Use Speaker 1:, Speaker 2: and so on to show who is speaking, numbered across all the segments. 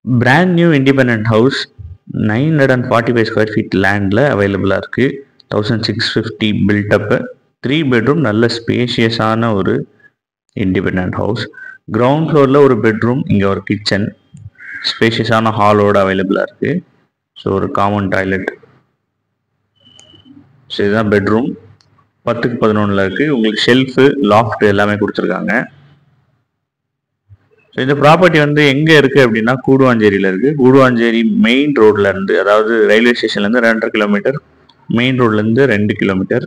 Speaker 1: brand new independent house nine hundred and forty five square feet லேண்டில் அவைலபிளாக இருக்குது thousand six fifty built up three bedroom நல்ல ஸ்பேஷியஸான ஒரு இண்டிபெண்ட் ஹவுஸ் கிரவுண்ட் ஃப்ளோரில் ஒரு பெட்ரூம் இங்கே ஒரு கிச்சன் ஸ்பேஷியஸான ஹாலோட அவைலபிளாக இருக்குது ஸோ ஒரு காமன் டாய்லெட் ஸோ இதுதான் பெட்ரூம் பத்துக்கு பதினொன்றில் இருக்குது உங்களுக்கு ஷெல்ஃபு லாஃப்ட் எல்லாமே கொடுத்துருக்காங்க ஸோ இந்த ப்ராப்பர்ட்டி வந்து எங்கே இருக்குது அப்படின்னா கூடுவாஞ்சேரியில் இருக்குது கூடுவாஞ்சேரி மெயின் ரோட்லேருந்து அதாவது ரயில்வே ஸ்டேஷன்லேருந்து ரெண்டரை கிலோமீட்டர் மெயின் ரோட்லேருந்து ரெண்டு கிலோமீட்டர்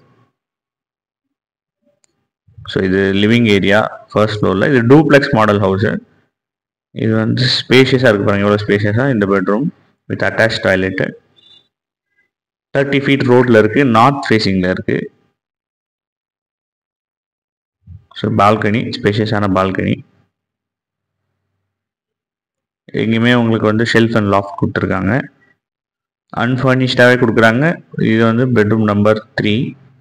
Speaker 1: ஸோ இது லிவிங் ஏரியா ஃபர்ஸ்ட் ஃப்ளோரில் இது டூப்ளெக்ஸ் மாடல் ஹவுஸு இது வந்து ஸ்பேஷியஸாக இருக்கு பாருங்க எவ்வளோ ஸ்பேஷியஸாக இந்த bedroom with attach toilet thirty feet ரோட்டில் இருக்குது நார்த் ஃபேஸிங்கில் இருக்குது ஸோ பால்கனி ஸ்பேஷியஸான பால்கனி எங்கேயுமே உங்களுக்கு வந்து ஷெல்ஃப் அண்ட் லாஃப்ட் கொடுத்துருக்காங்க அன்ஃபர்னிஷ்டாகவே கொடுக்குறாங்க இது வந்து பெட்ரூம் நம்பர் த்ரீ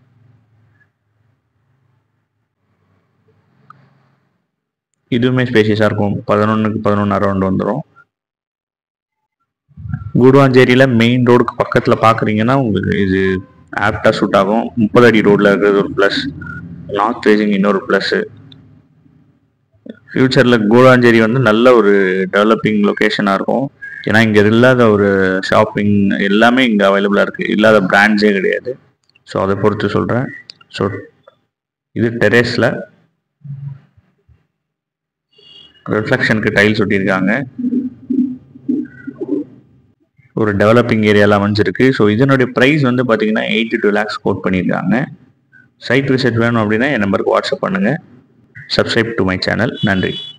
Speaker 1: இதுவுமே ஸ்பேஷியஸாக இருக்கும் பதினொன்றுக்கு பதினொன்று அரௌண்ட் வந்துடும் கூடுவாஞ்சேரியில் மெயின் ரோடுக்கு பக்கத்தில் பார்க்குறீங்கன்னா உங்களுக்கு இது ஆப்டாக சூட் ஆகும் முப்பது அடி ரோட்டில் இருக்கிறது ஒரு ப்ளஸ் நார்த் ஃபேஸிங் இன்னொரு ப்ளஸ்ஸு ஃப்யூச்சரில் கூடாஞ்சேரி வந்து நல்ல ஒரு டெவலப்பிங் லொக்கேஷனாக இருக்கும் ஏன்னா இங்கே இல்லாத ஒரு ஷாப்பிங் எல்லாமே இங்கே அவைலபிளாக இருக்குது இல்லாத பிராண்ட்ஸே கிடையாது ஸோ அதை பொறுத்து சொல்கிறேன் ஸோ இது டெரேஸில் ரிஃப்ளெக்ஷனுக்கு டைல்ஸ் ஒட்டியிருக்காங்க ஒரு டெவலப்பிங் ஏரியாவில் அமைஞ்சிருக்கு ஸோ இதனுடைய ப்ரைஸ் வந்து பார்த்தீங்கன்னா எயிட்டி டூ லேக்ஸ் கோட் பண்ணியிருக்காங்க சைட் விசிட் வேணும் அப்படின்னா என் நம்பருக்கு வாட்ஸ்அப் பண்ணுங்கள் சப்ஸ்கிரைப் டு மை சேனல் நன்றி